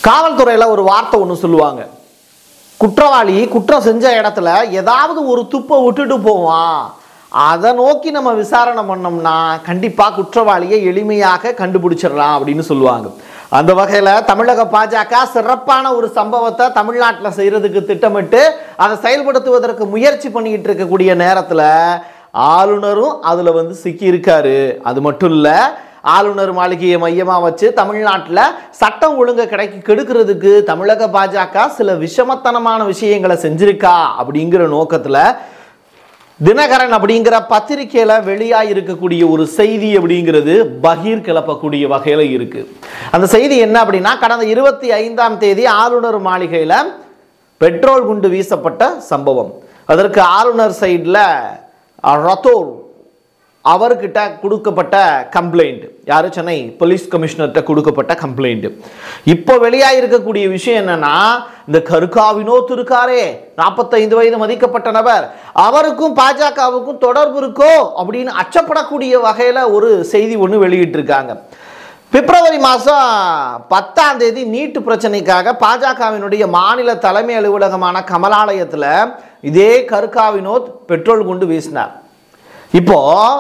காவல்துறையில் ஒரு வார்த்தை ஒன்று சொல்லுவாங்க குற்றவாளி குற்றம் செஞ்ச இடத்துல ஏதாவது ஒரு துப்பை விட்டுட்டு போவான் அதை நோக்கி நம்ம விசாரணை பண்ணோம்னா கண்டிப்பாக குற்றவாளியை எளிமையாக கண்டுபிடிச்சிடலாம் அப்படின்னு சொல்லுவாங்க அந்த வகையில் தமிழக பாஜக சிறப்பான ஒரு சம்பவத்தை தமிழ்நாட்டில் செய்கிறதுக்கு திட்டமிட்டு அதை செயல்படுத்துவதற்கு முயற்சி பண்ணிக்கிட்டு இருக்கக்கூடிய நேரத்தில் ஆளுநரும் அதில் வந்து சிக்கியிருக்காரு அது மட்டும் இல்லை ஆளுநர் மாளிகையை மையமாக வச்சு தமிழ்நாட்டில் சட்டம் ஒழுங்கை கிடைக்க கெடுக்கிறதுக்கு தமிழக பாஜக சில விஷமத்தனமான விஷயங்களை செஞ்சிருக்கா அப்படிங்கிற நோக்கத்தில் தினகரன் அப்படிங்கிற பத்திரிக்கையில வெளியாக இருக்கக்கூடிய ஒரு செய்தி அப்படிங்கிறது பகீர் கிளப்பக்கூடிய வகையில் இருக்கு அந்த செய்தி என்ன அப்படின்னா கடந்த இருபத்தி ஐந்தாம் தேதி ஆளுநர் மாளிகையில் பெட்ரோல் குண்டு வீசப்பட்ட சம்பவம் அதற்கு ஆளுநர் சைடில் ரத்தோர் அவர்கிட்ட கொடுக்கப்பட்ட கம்ப்ளைண்ட் யாரு சென்னை போலீஸ் கமிஷனர்கிட்ட கொடுக்கப்பட்ட கம்ப்ளைண்ட் இப்போ வெளியாக இருக்கக்கூடிய விஷயம் என்னன்னா இந்த கருக்கா வினோத் இருக்காரே நாற்பத்தைந்து வயது மதிக்கப்பட்ட நபர் அவருக்கும் பாஜகவுக்கும் தொடர்பு இருக்கோ அப்படின்னு அச்சப்படக்கூடிய வகையில் ஒரு செய்தி ஒன்று வெளியிட்டிருக்காங்க பிப்ரவரி மாதம் பத்தாம் தேதி நீட்டு பிரச்சனைக்காக பாஜகவினுடைய மாநில தலைமை அலுவலகமான கமலாலயத்தில் இதே கருக்கா வினோத் பெட்ரோல் குண்டு வீசினார் இப்போ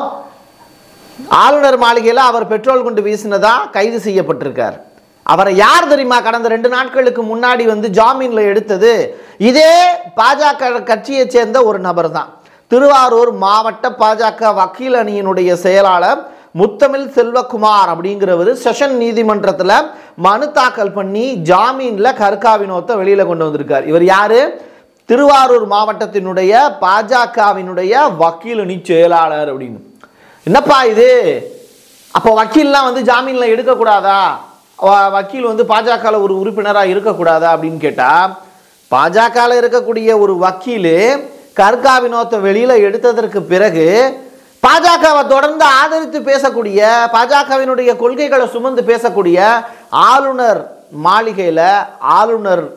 ஆளுநர் மாளிகையில் அவர் பெட்ரோல் குண்டு வீசினதா கைது செய்யப்பட்டிருக்கார் அவரை யார் தெரியுமா கடந்த ரெண்டு நாட்களுக்கு முன்னாடி வந்து ஜாமீன்ல எடுத்தது இதே பாஜக கட்சியைச் சேர்ந்த ஒரு நபர் தான் திருவாரூர் மாவட்ட பாஜக வக்கீல் அணியினுடைய செயலாளர் முத்தமிழ் செல்வகுமார் அப்படிங்கிறவர் செஷன் நீதிமன்றத்தில் மனு தாக்கல் பண்ணி ஜாமீன்ல கருக்கா வினோத்தை வெளியில கொண்டு வந்திருக்கார் இவர் யாரு திருவாரூர் மாவட்டத்தினுடைய பாஜகவினுடைய வக்கீல் அணி செயலாளர் அப்படின்னு என்னப்பா இது அப்போ வக்கீல்லாம் வந்து ஜாமீனில் எடுக்கக்கூடாதா வ- வக்கீல் வந்து பாஜகவில் ஒரு உறுப்பினராக இருக்கக்கூடாதா அப்படின்னு கேட்டால் பாஜகவில் இருக்கக்கூடிய ஒரு வக்கீல் கர்கா வினோத்தை வெளியில் எடுத்ததற்கு பிறகு பாஜகவை தொடர்ந்து ஆதரித்து பேசக்கூடிய பாஜகவினுடைய கொள்கைகளை சுமந்து பேசக்கூடிய ஆளுநர் மாளிகையில் ஆளுநர்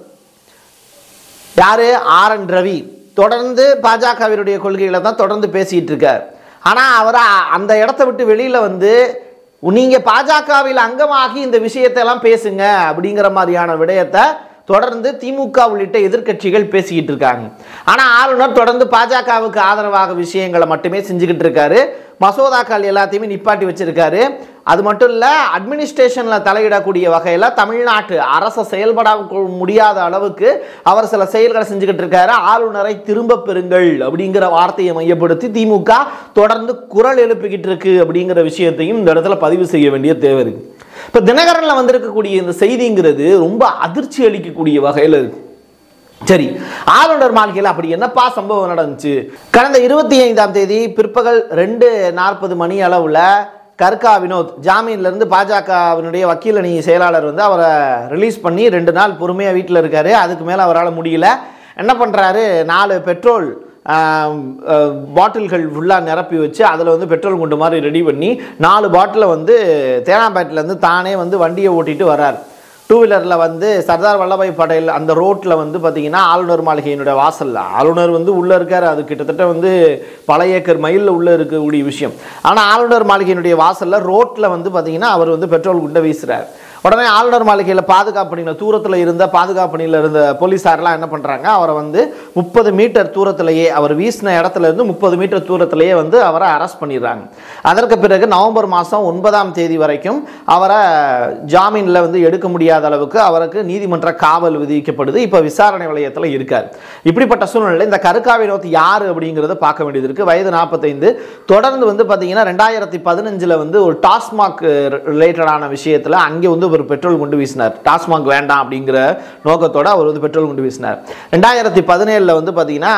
யாரு ஆர் என் ரவி தொடர்ந்து பாஜகவினுடைய கொள்கைகளை தான் தொடர்ந்து பேசிட்டு இருக்கார் ஆனால் அவர் அந்த இடத்த விட்டு வெளியில் வந்து நீங்கள் பாஜகவில் அங்கமாகி இந்த விஷயத்தை எல்லாம் பேசுங்க அப்படிங்கிற மாதிரியான விடயத்தை தொடர்ந்து திமுக உள்ளிட்ட எதிர்க்கட்சிகள் பேசிக்கிட்டு இருக்காங்க ஆனால் ஆளுநர் தொடர்ந்து பாஜகவுக்கு ஆதரவாக விஷயங்களை மட்டுமே செஞ்சுக்கிட்டு இருக்காரு மசோதாக்கள் எல்லாத்தையுமே நிப்பாட்டி வச்சிருக்காரு அது மட்டும் இல்லை அட்மினிஸ்ட்ரேஷனில் தலையிடக்கூடிய வகையில் தமிழ்நாட்டு அரசை செயல்பட முடியாத அளவுக்கு அவர் சில செயல்களை செஞ்சுக்கிட்டு இருக்காரு ஆளுநரை திரும்ப பெறுங்கள் அப்படிங்கிற வார்த்தையை மையப்படுத்தி திமுக தொடர்ந்து குரல் எழுப்பிக்கிட்டு இருக்கு அப்படிங்கிற விஷயத்தையும் இந்த இடத்துல பதிவு செய்ய வேண்டிய தேவை இருக்கு இப்போ தினகரனில் வந்திருக்கக்கூடிய இந்த செய்திங்கிறது ரொம்ப அதிர்ச்சி அளிக்கக்கூடிய வகையில் இருக்கு சரி ஆளுநர் மாளிகையில் அப்படி என்னப்பா சம்பவம் நடந்துச்சு கடந்த இருபத்தி ஐந்தாம் தேதி பிற்பகல் ரெண்டு நாற்பது மணி அளவில் கர்கா வினோத் ஜாமீன்ல இருந்து பாஜகவினுடைய வக்கீல் அணி செயலாளர் வந்து அவரை ரிலீஸ் பண்ணி ரெண்டு நாள் பொறுமையாக வீட்டில் இருக்காரு அதுக்கு மேலே அவரால் முடியல என்ன பண்ணுறாரு நாலு பெட்ரோல் ஆம், அஹ், பாட்டில்கள் ஃபுல்லாக நிரப்பி வச்சு அதில் வந்து பெட்ரோல் குண்டு மாதிரி ரெடி பண்ணி நாலு பாட்டிலை வந்து தேனாம்பேட்டிலேருந்து தானே வந்து வண்டியை ஓட்டிட்டு வர்றார் டூ வீலரில் வந்து சர்தார் வல்லபாய் படேல் அந்த ரோட்டில் வந்து பார்த்தீங்கன்னா ஆளுநர் மாளிகையினுடைய வாசலில் ஆளுநர் வந்து உள்ளே இருக்கார் அது கிட்டத்தட்ட வந்து பல ஏக்கர் மைலில் உள்ளே இருக்கக்கூடிய விஷயம் ஆனால் ஆளுநர் மாளிகையினுடைய வாசலில் ரோட்டில் வந்து பார்த்தீங்கன்னா அவர் வந்து பெட்ரோல் குண்டை வீசுறார் உடனே ஆளுநர் மாளிகையில் பாதுகாப்பு பணியில் தூரத்தில் இருந்த பாதுகாப்பு பணியில் இருந்த போலீஸார்லாம் என்ன பண்ணுறாங்க அவரை வந்து முப்பது மீட்டர் தூரத்திலேயே அவர் வீசின இடத்துல இருந்து முப்பது மீட்டர் தூரத்திலேயே வந்து அவரை அரெஸ்ட் பண்ணிடுறாங்க அதற்கு பிறகு நவம்பர் மாதம் ஒன்பதாம் தேதி வரைக்கும் அவரை ஜாமீனில் வந்து எடுக்க முடியாத அளவுக்கு அவருக்கு நீதிமன்ற காவல் விதிக்கப்படுது இப்போ விசாரணை வளையத்தில் இருக்கார் இப்படிப்பட்ட சூழ்நிலையில் இந்த கருக்கா வினோத் யார் அப்படிங்கிறத பார்க்க வேண்டியது இருக்குது வயது நாற்பத்தைந்து தொடர்ந்து வந்து பார்த்தீங்கன்னா ரெண்டாயிரத்தி பதினஞ்சில் வந்து ஒரு டாஸ்மாக் ரிலேட்டடான விஷயத்தில் அங்கே வந்து ஒரு பெட்ரோல் குண்டு வீசினார் டாஸ்மாக் வேண்டாம் அப்படிங்கிற நோக்கத்தோட அவர் வந்து பெட்ரோல் குண்டு வீசினார் ரெண்டாயிரத்தி பதினேழில் வந்து பார்த்தீங்கன்னா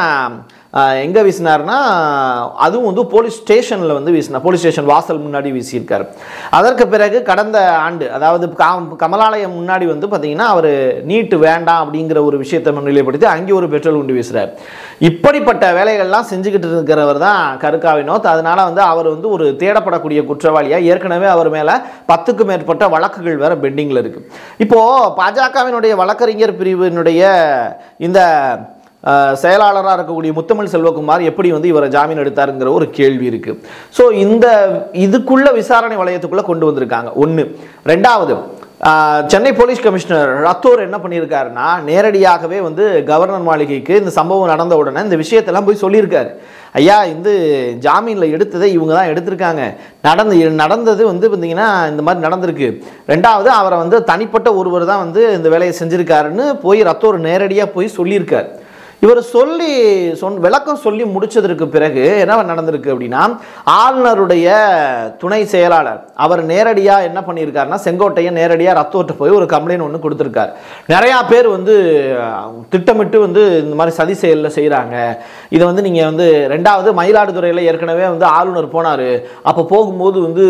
எங்கே வீசினார்னா அதுவும் வந்து போலீஸ் ஸ்டேஷனில் வந்து வீசினார் போலீஸ் ஸ்டேஷன் வாசல் முன்னாடி வீசியிருக்கார் அதற்கு பிறகு கடந்த ஆண்டு அதாவது கா- கமலாலயம் முன்னாடி வந்து பார்த்தீங்கன்னா அவர் நீட்டு வேண்டாம் அப்படிங்கிற ஒரு விஷயத்தை முன்னிலைப்படுத்தி அங்கே ஒரு பெட்ரோல் குண்டு வீசுறார் இப்படிப்பட்ட வேலைகள்லாம் செஞ்சுக்கிட்டு இருக்கிறவர் தான் கருக்கா வினோத் அதனால வந்து அவர் வந்து ஒரு தேடப்படக்கூடிய குற்றவாளியாக ஏற்கனவே அவர் மேலே பத்துக்கும் மேற்பட்ட வழக்குகள் வேற பெண்டிங்கில் இருக்கு இப்போ பாஜகவினுடைய வழக்கறிஞர் பிரிவினுடைய இந்த அஹ், செயலாளராக இருக்கக்கூடிய முத்தமிழ் செல்வகுமார் எப்படி வந்து இவரை ஜாமீன் எடுத்தாருங்கிற ஒரு கேள்வி இருக்கு ஸோ இந்த இதுக்குள்ள விசாரணை வளையத்துக்குள்ள கொண்டு வந்திருக்காங்க ஒன்று ரெண்டாவது ஆஹ், சென்னை போலீஸ் கமிஷனர் ரத்தோர் என்ன பண்ணியிருக்காருன்னா நேரடியாகவே வந்து கவர்னர் மாளிகைக்கு இந்த சம்பவம் நடந்த உடனே இந்த விஷயத்தெல்லாம் போய் சொல்லியிருக்காரு ஐயா இந்த ஜாமீனில் எடுத்ததை இவங்க தான் எடுத்திருக்காங்க நடந்து நடந்தது வந்து பார்த்தீங்கன்னா இந்த மாதிரி நடந்திருக்கு ரெண்டாவது அவரை வந்து தனிப்பட்ட ஒருவர் தான் வந்து இந்த வேலையை செஞ்சிருக்காருன்னு போய் ரத்தோர் நேரடியாக போய் சொல்லியிருக்கார் இவர் சொல்லி சொன் விளக்கம் சொல்லி முடிச்சதற்கு பிறகு என்ன நடந்திருக்கு அப்படின்னா ஆளுநருடைய துணை செயலாளர் அவர் நேரடியாக என்ன பண்ணியிருக்காருன்னா செங்கோட்டையை நேரடியாக ரத்தோட்ட போய் ஒரு கம்ப்ளைண்ட் ஒன்று கொடுத்துருக்காரு நிறையா பேர் வந்து அஹ், திட்டமிட்டு வந்து இந்த மாதிரி சதி செயலில் செய்கிறாங்க இதை வந்து நீங்கள் வந்து ரெண்டாவது மயிலாடுதுறையில் ஏற்கனவே வந்து ஆளுநர் போனார் அப்போ போகும்போது வந்து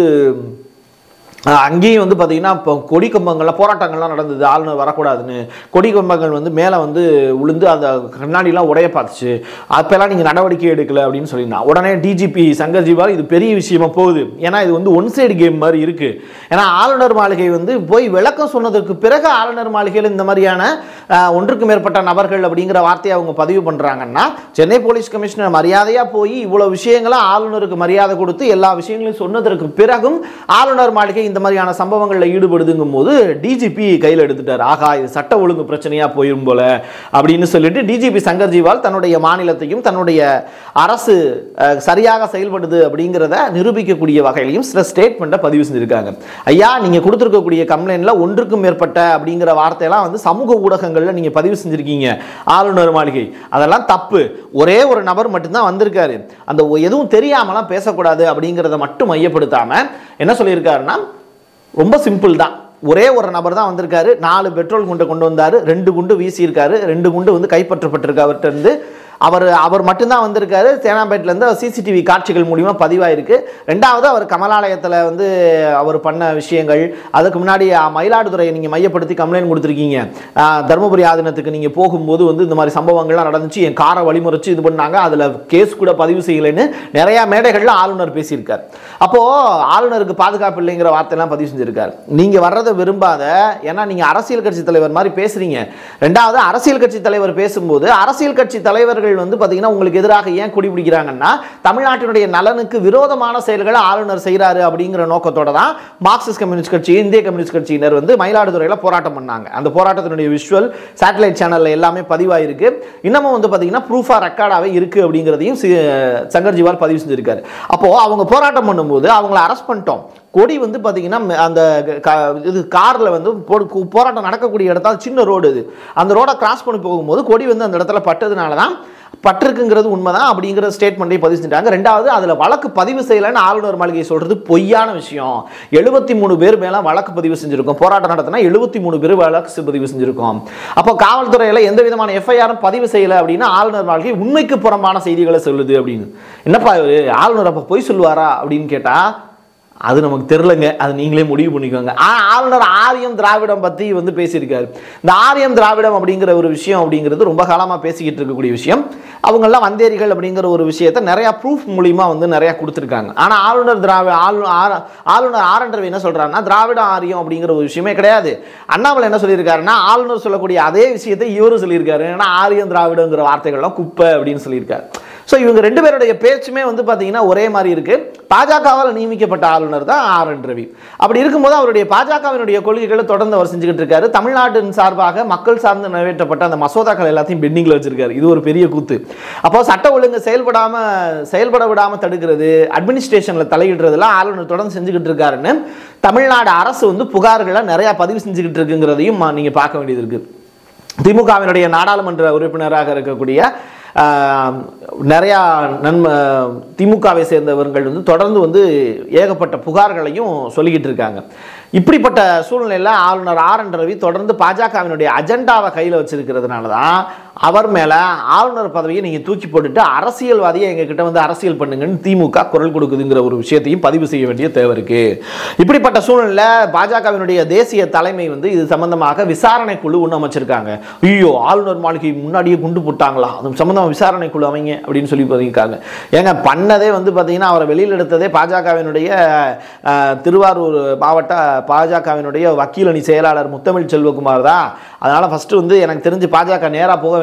அஹ் அங்கேயும் வந்து பார்த்தீங்கன்னா இப்போ கொடி கம்பங்கள்லாம் போராட்டங்கள்லாம் நடந்தது ஆளுநர் வரக்கூடாதுன்னு கொடி கம்பங்கள் வந்து மேலே வந்து விழுந்து அந்த கண்ணாடிலாம் உடைய பார்த்துச்சு அப்போல்லாம் நீங்கள் நடவடிக்கை எடுக்கல அப்படின்னு சொல்லியிருந்தான் உடனே டிஜிபி சங்கர் ஜிவால் இது பெரிய விஷயமா போகுது ஏன்னா இது வந்து ஒன் சைடு கேம் மாதிரி இருக்குது ஏன்னா ஆளுநர் மாளிகை வந்து போய் விளக்கம் சொன்னதற்கு பிறகு ஆளுநர் மாளிகையில் இந்த மாதிரியான அஹ், ஒன்றுக்கு மேற்பட்ட நபர்கள் அப்படிங்கிற வார்த்தையை அவங்க பதிவு பண்ணுறாங்கன்னா சென்னை போலீஸ் கமிஷனர் மரியாதையாக போய் இவ்வளோ விஷயங்களை ஆளுநருக்கு மரியாதை கொடுத்து எல்லா விஷயங்களையும் சொன்னதற்கு பிறகும் ஆளுநர் மாளிகை இந்த மாதிரியான சம்பவங்களில் ஈடுபடுதுங்கும் போது டிஜிபி கையில் எடுத்துட்டார் ஆகா இது சட்ட ஒழுங்கு பிரச்சனையாக போயிடும் போல அப்படின்னு சொல்லிட்டு டிஜிபி சங்கர் ஜிவால் தன்னுடைய மாநிலத்தையும் தன்னுடைய அரசு அஹ், சரியாக செயல்படுது அப்படிங்கிறத நிரூபிக்கக்கூடிய வகையிலையும் சில ஸ்டேட்மெண்ட்டை பதிவு செஞ்சிருக்காங்க ஐயா நீங்கள் கொடுத்துருக்கக்கூடிய கம்ப்ளைண்ட்ல ஒன்றுக்கும் மேற்பட்ட அப்படிங்கிற வார்த்தையெல்லாம் வந்து சமூக ஊடகங்களில் நீங்கள் பதிவு செஞ்சுருக்கீங்க ஆளுநர் மாளிகை அதெல்லாம் தப்பு ஒரே ஒரு நபர் மட்டும்தான் வந்திருக்காரு அந்த ஒ- எதுவும் தெரியாமலாம் பேசக்கூடாது அப்படிங்கிறத மட்டும் மையப்படுத்தாமல் என்ன சொல்லியிருக்காருன்னா ரொம்ப சிம்பிள் தான் ஒரே ஒரு நபர் தான் வந்திருக்காரு நாலு பெட்ரோல் குண்டை கொண்டு வந்தார் ரெண்டு குண்டு வீசியிருக்காரு ரெண்டு குண்டு வந்து கைப்பற்றப்பட்டிருக்கு அவர்கிட்ட இருந்து அவர் அவர் மட்டும்தான் வந்திருக்காரு சேனாம்பேட்டிலேருந்து சிசிடிவி காட்சிகள் மூலிமா பதிவாயிருக்கு ரெண்டாவது அவர் கமலாலயத்தில் வந்து அவர் பண்ண விஷயங்கள் அதுக்கு முன்னாடி அ, மயிலாடுதுறையை நீங்கள் மையப்படுத்தி கம்ப்ளைண்ட் கொடுத்துருக்கீங்க அ, தருமபுரி ஆதீனத்துக்கு நீங்கள் போகும்போது வந்து இந்த மாதிரி சம்பவங்கள்லாம் நடந்துச்சு என் காரை வழிமுறைச்சு இது பண்ணாங்க அதில் கேஸ் கூட பதிவு செய்யலைன்னு நிறையா மேடைகளில் ஆளுநர் பேசியிருக்கார் அப்போது ஆளுநருக்கு பாதுகாப்பு இல்லைங்கிற வார்த்தையெல்லாம் பதிவு செஞ்சிருக்காரு நீங்கள் வர்றதை விரும்பாத ஏன்னா நீங்கள் அரசியல் கட்சி தலைவர் மாதிரி பேசுகிறீங்க ரெண்டாவது அரசியல் கட்சி தலைவர் பேசும்போது அரசியல் கட்சி தலைவர்கள் வந்து பார்த்தீங்கன்னா உங்களுக்கு எதிராக ஏன் குடி பிடிக்கிறாங்கன்னா தமிழ்நாட்டினுடைய நலனுக்கு விரோதமான செயல்களை ஆளுநர் செய்கிறாரு அப்படிங்கிற நோக்கத்தோட தான் மார்க்சிஸ்ட் கம்யூனிஸ்ட் கட்சி இந்திய கம்யூனிஸ்ட் கட்சியினர் வந்து மயிலாடுதுறையில் போராட்டம் பண்ணாங்க அந்த போராட்டத்தினுடைய விஷுவல் சேட்டலைட் சேனலில் எல்லாமே பதிவாயிருக்கு இன்னமும் வந்து பார்த்தீங்கன்னா ப்ரூஃபாக ரெக்கார்டாகவே இருக்குது அப்படிங்கிறதையும் சி- சங்கர் ஜிவால் பதிவு செஞ்சிருக்காரு அப்போது அவங்க போராட்டம் பண்ணும்போது அவங்கள அரெஸ்ட் பண்ணிட்டோம் கொடி வந்து பார்த்தீங்கன்னா ம- அந்த க- இது காரில் வந்து போ- கு- போராட்டம் நடக்கக்கூடிய இடத்துல அது சின்ன ரோடு இது அந்த ரோடை கிராஸ் பண்ணி போகும்போது கொடி வந்து அந்த இடத்துல பட்டதுனால தான் பட்டிருக்குங்கிறது உண்மைதான் அப்படிங்கிற ஸ்டேட்மெண்ட்டையும் பதிவு செஞ்சாங்க ரெண்டாவது அதில் வழக்கு பதிவு செய்யலைன்னு ஆளுநர் மாளிகை சொல்றது பொய்யான விஷயம் எழுபத்தி மூணு பேர் மேலே வழக்கு பதிவு செஞ்சிருக்கோம் போராட்டம் நடத்தினா எழுபத்தி மூணு பேர் வழக்கு பதிவு செஞ்சிருக்கோம் அப்போ காவல்துறையில் எந்த விதமான எஃப்ஐஆரும் பதிவு செய்யலை அப்படின்னா ஆளுநர் மாளிகை உண்மைக்கு புறம்பான செய்திகளை சொல்லுது அப்படின்னு என்னப்பா இவரு ஆளுநர் அப்போ பொய் சொல்லுவாரா அப்படின்னு கேட்டால் அது நமக்கு தெரிலங்க அது நீங்களே முடிவு பண்ணிக்கோங்க ஆனால் ஆளுநர் ஆரியம் திராவிடம் பற்றி வந்து பேசியிருக்காரு இந்த ஆரியம் திராவிடம் அப்படிங்கிற ஒரு விஷயம் அப்படிங்கிறது ரொம்ப காலமாக பேசிக்கிட்டு இருக்கக்கூடிய விஷயம் அவங்கெல்லாம் வந்தேரிகள் அப்படிங்கிற ஒரு விஷயத்தை நிறையா ப்ரூஃப் மூலிமா வந்து நிறையா கொடுத்துருக்காங்க ஆனால் ஆளுநர் திராவிட ஆளு ஆர- ஆளுநர் ஆர் என் ரவி என்ன சொல்கிறாருன்னா திராவிட ஆரியம் அப்படிங்கிற ஒரு விஷயமே கிடையாது அண்ணாமலை என்ன சொல்லியிருக்காருன்னா ஆளுநர் சொல்லக்கூடிய அதே விஷயத்தை இவரும் சொல்லியிருக்காரு ஏன்னா ஆரியம் திராவிடங்கிற வார்த்தைகள்லாம் குப்பை அப்படின்னு சொல்லியிருக்காரு ஸோ இவங்க ரெண்டு பேருடைய பேச்சுமே வந்து பார்த்தீங்கன்னா ஒரே மாதிரி இருக்கு பாஜகவால் நியமிக்கப்பட்ட ஆளுநர் தான் ஆர் என் ரவி அப்படி இருக்கும்போது அவருடைய பாஜகவினுடைய கொள்கைகளை தொடர்ந்து அவர் செஞ்சுக்கிட்டு இருக்காரு தமிழ்நாட்டின் சார்பாக மக்கள் சார்ந்து நிறைவேற்றப்பட்ட அந்த மசோதாக்கள் எல்லாத்தையும் பெண்டிங்கில் வச்சிருக்காரு இது ஒரு பெரிய கூத்து அப்போ சட்ட ஒழுங்கு செயல்படாம செயல்பட விடாம தடுக்கிறது அட்மினிஸ்ட்ரேஷனில் தலையிடுறதுலாம் ஆளுநர் தொடர்ந்து செஞ்சுக்கிட்டு இருக்காருன்னு தமிழ்நாடு அரசு வந்து புகார்களை நிறையா பதிவு செஞ்சுக்கிட்டு இருக்குங்கிறதையும் நீங்கள் பார்க்க வேண்டியது இருக்கு திமுகவினுடைய நாடாளுமன்ற உறுப்பினராக இருக்கக்கூடிய ஆஹ், நிறையா நன்ம திமுகவை சேர்ந்தவர்கள் வந்து தொடர்ந்து வந்து ஏகப்பட்ட புகார்களையும் சொல்லிக்கிட்டு இருக்காங்க இப்படிப்பட்ட சூழ்நிலையில் ஆளுநர் ஆர் என் ரவி தொடர்ந்து பாஜகவினுடைய அஜெண்டாவை கையில் வச்சிருக்கிறதுனால தான் அவர் மேலே ஆளுநர் பதவியை நீங்கள் தூக்கி போட்டுட்டு அரசியல்வாதியை எங்ககிட்ட வந்து அரசியல் பண்ணுங்கன்னு திமுக குரல் கொடுக்குதுங்கிற ஒரு விஷயத்தையும் பதிவு செய்ய வேண்டிய தேவை இருக்கு இப்படிப்பட்ட சூழ்நிலை பாஜகவினுடைய தேசிய தலைமை வந்து இது சம்பந்தமாக விசாரணை குழு ஒன்று அமைச்சிருக்காங்க ஐயோ ஆளுநர் மாளிகை முன்னாடியே குண்டு போட்டாங்களா அது சம்பந்தமாக விசாரணை குழு அமைங்க அப்படின்னு சொல்லி பதிவிருக்காங்க ஏங்க பண்ணதே வந்து பார்த்தீங்கன்னா அவரை வெளியில் எடுத்ததே பாஜகவினுடைய அஹ், திருவாரூர் மாவட்ட பாஜகவினுடைய வக்கீல் அணி செயலாளர் முத்தமிழ் செல்வகுமார் தான் அதனால் ஃபஸ்ட்டு வந்து எனக்கு தெரிஞ்சு பாஜக நேராக போக வேண்டிய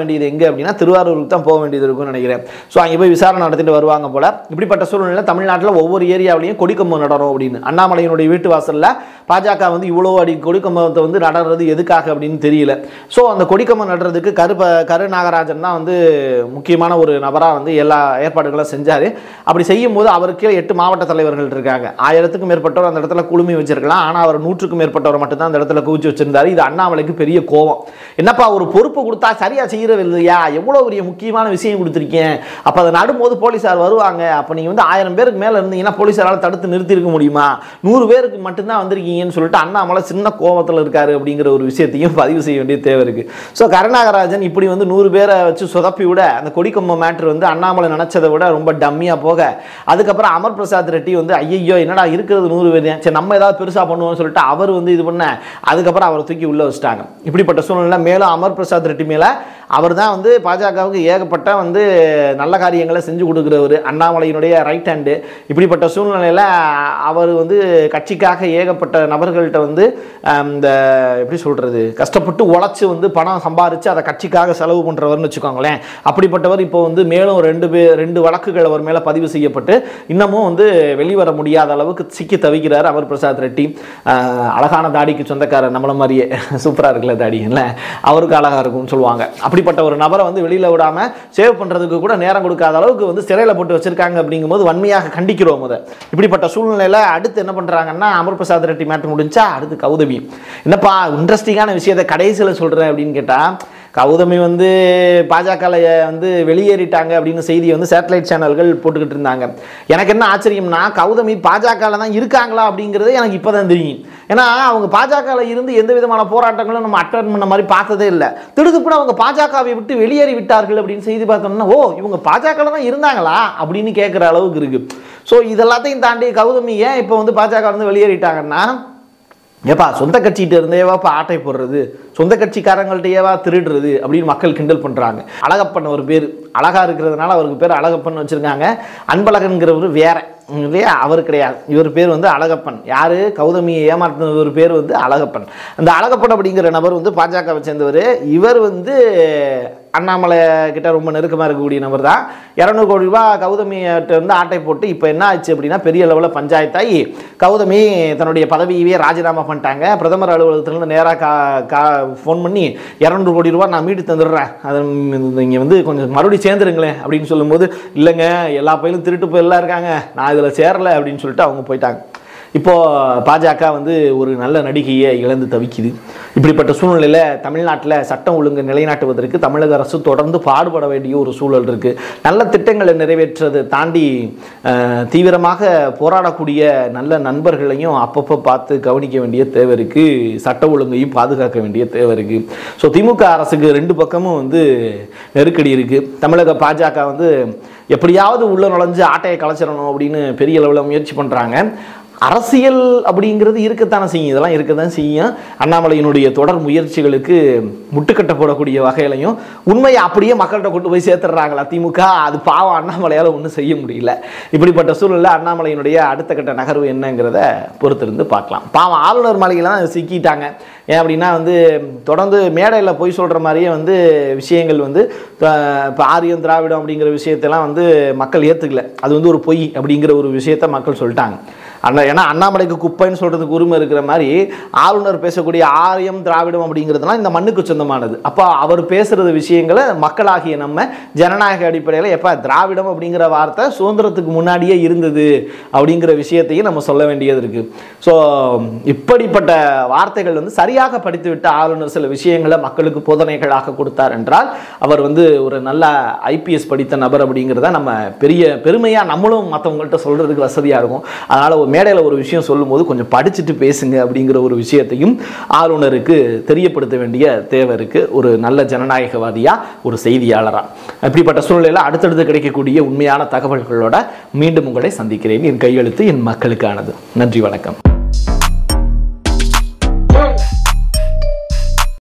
வேண்டியது எங்கே அப்படின்னா திருவாரூருக்கு தான் போக வேண்டியது இருக்கும்னு நினைக்கிறேன் ஸோ அங்கே போய் விசாரணை நடத்திட்டு வருவாங்க போல இப்படிப்பட்ட சூழ்நிலை தமிழ்நாட்டில் ஒவ்வொரு ஏரியாவிலையும் கொடிக்கம்பம் நடணும் அப்படின்னு அண்ணாமலையினுடைய வீட்டு வாசலில் பாஜக வந்து இவ்வளோ அடி கொடிக்கம்பத்தை வந்து நடுறது எதுக்காக அப்படின்னு தெரியல ஸோ அந்த கொடிக்கம்பம் நடுறதுக்கு கருப்ப கரு நாகராஜன் தான் வந்து முக்கியமான ஒரு நபராக வந்து எல்லா ஏற்பாடுகளும் செஞ்சார் அப்படி செய்யும்போது அவருக்கு எட்டு மாவட்ட தலைவர்கள் இருக்காங்க ஆயிரத்துக்கும் மேற்பட்டவர் அந்த இடத்துல குழுமி வச்சிருக்கலாம் ஆனால் அவர் நூற்றுக்கும் மேற்பட்டவர் மட்டும்தான் அந்த இடத்துல குவிச்சு வச்சிருந்தாரு இது அண்ணாமலைக்கு பெரிய கோவம் என்னப்பா ஒரு பொறுப்பு கொடுத்தா சரியா செய்யறது இல்லையா எவ்வளோ பெரிய முக்கியமான விஷயம் கொடுத்துருக்கேன் அப்போ அதை நடும்போது போலீஸார் வருவாங்க அப்போ நீங்கள் வந்து ஆயிரம் பேருக்கு மேலே இருந்தீங்கன்னா போலீஸாரால் தடுத்து நிறுத்தியிருக்க முடியுமா நூறு பேருக்கு மட்டும்தான் வந்திருக்கீங்கன்னு சொல்லிட்டு அண்ணாமலை சின்ன கோவத்தில் இருக்காரு அப்படிங்கிற ஒரு விஷயத்தையும் பதிவு செய்ய வேண்டிய தேவை இருக்கு ஸோ கருணாகராஜன் இப்படி வந்து நூறு பேரை வச்சு சொதப்பி விட அந்த கொடிக்கொம்ப மேட்ரு வந்து அண்ணாமலை நினைச்சதை விட ரொம்ப டம்மியாக போக அதுக்கப்புறம் அமர் பிரசாத் ரெட்டி வந்து ஐயோ என்னடா இருக்கிறது நூறு பேர் தான். சரி நம்ம ஏதாவது பெருசாக பண்ணுவோம்னு சொல்லிட்டு அவர் வந்து இது பண்ண அதுக்கப்புறம் அவரை தூக்கி உள்ளே வச்சுட்டாங்க இப்படிப்பட்ட சூழ்நிலை மேலும் அமர் பிரசாத் ரெட்டி மேலே அவர் தான் வந்து பாஜகவுக்கு ஏகப்பட்ட வந்து நல்ல காரியங்களை செஞ்சு கொடுக்குறவர் அண்ணாமலையினுடைய ரைட் ஹேண்டு இப்படிப்பட்ட சூழ்நிலையில் அவர் வந்து கட்சிக்காக ஏகப்பட்ட நபர்கள்ட்ட வந்து ஆம், இந்த எப்படி சொல்கிறது கஷ்டப்பட்டு உழைச்சி வந்து பணம் சம்பாரித்து அதை கட்சிக்காக செலவு பண்ணுறவர்னு வச்சுக்கோங்களேன் அப்படிப்பட்டவர் இப்போ வந்து மேலும் ரெண்டு பேர் ரெண்டு வழக்குகள் அவர் மேலே பதிவு செய்யப்பட்டு இன்னமும் வந்து வெளிவர முடியாத அளவுக்கு சிக்கி தவிக்கிறார் அமர் பிரசாத் ரெட்டி ஆஹ், அழகான தாடிக்கு சொந்தக்காரர் நம்மள மாதிரியே சூப்பராக இருக்குல்ல தாடி இல்லை அவருக்கு அழகாக இருக்கும்னு சொல்லுவாங்க அப்படிப்பட்ட ஒரு நபரை வந்து வெளியில் விடாமல் சேவ் பண்ணுறதுக்கு கூட நேரம் கொடுக்காத அளவுக்கு வந்து சிறையில் போட்டு வச்சிருக்காங்க அப்படிங்கும்போது வன்மையாக கண்டிக்கிறோம் முத இப்படிப்பட்ட சூழ்நிலையில் அடுத்து என்ன பண்ணுறாங்கன்னா அமர் பிரசாத் ரெட்டி மேட்ரு முடிஞ்சா அடுத்து கௌதமி என்னப்பா இன்ட்ரெஸ்டிங்கான விஷயத்தை கடைசியில் சொல்கிறேன் அப்படின்னு கேட்டால் கௌதமி வந்து பாஜகவில் வந்து வெளியேறிட்டாங்க அப்படின்னு செய்தி வந்து சேட்டலைட் சேனல்கள் போட்டுக்கிட்டு இருந்தாங்க எனக்கு என்ன ஆச்சரியம்னா கௌதமி பாஜகவில் தான் இருக்காங்களா அப்படிங்கிறது எனக்கு இப்போ தான் தெரியும் ஏன்னா அவங்க பாஜகவில் இருந்து எந்த விதமான போராட்டங்களும் நம்ம அட்டன் பண்ண மாதிரி பார்த்ததே இல்லை திடுதுப்புட அவங்க பாஜகவை விட்டு வெளியேறி விட்டார்கள் அப்படின்னு செய்தி பார்த்தோம்னா ஓ இவங்க பாஜகவில் தான் இருந்தாங்களா அப்படின்னு கேட்குற அளவுக்கு இருக்கு ஸோ இதெல்லாத்தையும் தாண்டி கௌதமி ஏன் இப்போ வந்து பாஜக இருந்து வெளியேறிட்டாங்கன்னா ஏப்பா சொந்த கட்சிகிட்ட இருந்தேவாப்பா ஆட்டை போடுறது சொந்த கட்சிக்காரங்கள்ட்டேவா திருடுறது அப்படின்னு மக்கள் கிண்டல் பண்ணுறாங்க அழகப்பன் ஒரு பேர் அழகா இருக்கிறதுனால அவருக்கு பேர் அழகப்பன் வச்சுருக்காங்க அன்பழகன்கிறவர் வேற இல்லையா அவர் கிடையாது இவர் பேர் வந்து அழகப்பன் யார் கௌதமியை ஏமாற்றின ஒரு பேர் வந்து அழகப்பன் அந்த அழகப்பன் அப்படிங்கிற நபர் வந்து பாஜகவை சேர்ந்தவர் இவர் வந்து அண்ணாமலை கிட்ட ரொம்ப நெருக்கமாக இருக்கக்கூடிய நபர் தான் இரநூறு கோடி ரூபாய் கௌதமியிட்ட வந்து ஆட்டை போட்டு இப்போ என்ன ஆச்சு அப்படின்னா பெரிய லெவலில் பஞ்சாயத்தாகி கௌதமி தன்னுடைய பதவியவே ராஜினாமா பண்ணிட்டாங்க பிரதமர் அலுவலகத்திலேருந்து நேராக கா கா ஃபோன் பண்ணி இரநூறு கோடி ரூபாய் நான் மீட்டு தந்துடுறேன் அது நீங்கள் வந்து கொஞ்சம் மறுபடியும் சேர்ந்துருங்களேன் அப்படின்னு சொல்லும்போது இல்லைங்க எல்லா பயிலும் திருட்டு போயெல்லாம் இருக்காங்க நான் இதில் சேரலை அப்படின்னு சொல்லிட்டு அவங்க போயிட்டாங்க இப்போ பாஜக வந்து ஒரு நல்ல நடிகையை இழந்து தவிக்குது இப்படிப்பட்ட சூழ்நிலையில் தமிழ்நாட்டில் சட்டம் ஒழுங்கு நிலைநாட்டுவதற்கு தமிழக அரசு தொடர்ந்து பாடுபட வேண்டிய ஒரு சூழல் இருக்கு நல்ல திட்டங்களை நிறைவேற்றதை தாண்டி அஹ், தீவிரமாக போராடக்கூடிய நல்ல நண்பர்களையும் அப்பப்போ பார்த்து கவனிக்க வேண்டிய தேவை இருக்கு சட்ட ஒழுங்கையும் பாதுகாக்க வேண்டிய தேவை இருக்கு ஸோ திமுக அரசுக்கு ரெண்டு பக்கமும் வந்து நெருக்கடி இருக்கு தமிழக பாஜக வந்து எப்படியாவது உள்ள நுழைஞ்சு ஆட்டையை கலைச்சிடணும் அப்படின்னு பெரிய அளவில் முயற்சி பண்ணுறாங்க அரசியல் அப்படிங்கிறது இருக்கத்தானே செய்யும் இதெல்லாம் இருக்கத்தான் செய்யும் அண்ணாமலையினுடைய தொடர் முயற்சிகளுக்கு முட்டுக்கட்டை போடக்கூடிய வகையிலையும் உண்மையை அப்படியே மக்கள்கிட்ட கொண்டு போய் சேர்த்துடுறாங்களா திமுக அது பாவம் அண்ணாமலையால் ஒன்றும் செய்ய முடியல இப்படிப்பட்ட சூழலில் அண்ணாமலையினுடைய அடுத்த கட்ட நகர்வு என்னங்கிறத பொறுத்திருந்து பார்க்கலாம் பாவம் ஆளுநர் மாளிகையில் தான் சிக்கிட்டாங்க ஏன் அப்படின்னா வந்து தொடர்ந்து மேடையில் போய் சொல்கிற மாதிரியே வந்து விஷயங்கள் வந்து இப்போ ஆரியம் திராவிடம் அப்படிங்கிற விஷயத்தெல்லாம் வந்து மக்கள் ஏற்றுக்கல அது வந்து ஒரு பொய் அப்படிங்கிற ஒரு விஷயத்த மக்கள் சொல்லிட்டாங்க அண்ணா ஏன்னா அண்ணாமலைக்கு குப்பைன்னு சொல்கிறதுக்கு உரிமை இருக்கிற மாதிரி ஆளுநர் பேசக்கூடிய ஆரியம் திராவிடம் அப்படிங்கிறதுலாம் இந்த மண்ணுக்கு சொந்தமானது அப்போ அவர் பேசுகிறது விஷயங்களை மக்களாகிய நம்ம ஜனநாயக அடிப்படையில் எப்போ திராவிடம் அப்படிங்கிற வார்த்தை சுதந்திரத்துக்கு முன்னாடியே இருந்தது அப்படிங்கிற விஷயத்தையும் நம்ம சொல்ல வேண்டியது இருக்குது ஸோ இப்படிப்பட்ட வார்த்தைகள் வந்து சரியாக படித்துவிட்ட ஆளுநர் சில விஷயங்களை மக்களுக்கு போதனைகளாக கொடுத்தார் என்றால் அவர் வந்து ஒரு நல்ல ஐபிஎஸ் படித்த நபர் அப்படிங்கிறத நம்ம பெரிய பெருமையாக நம்மளும் மற்றவங்கள்ட்ட சொல்கிறதுக்கு வசதியாக இருக்கும் அதனால் ஒரு மேடையில் ஒரு விஷயம் சொல்லும்போது கொஞ்சம் படிச்சுட்டு பேசுங்க அப்படிங்கிற ஒரு விஷயத்தையும் ஆளுநருக்கு தெரியப்படுத்த வேண்டிய தேவை இருக்குது ஒரு நல்ல ஜனநாயகவாதியாக ஒரு செய்தியாளராக இப்படிப்பட்ட சூழ்நிலையில் அடுத்தடுத்து கிடைக்கக்கூடிய உண்மையான தகவல்களோட மீண்டும் உங்களை சந்திக்கிறேன் என் கையெழுத்து என் மக்களுக்கானது நன்றி வணக்கம்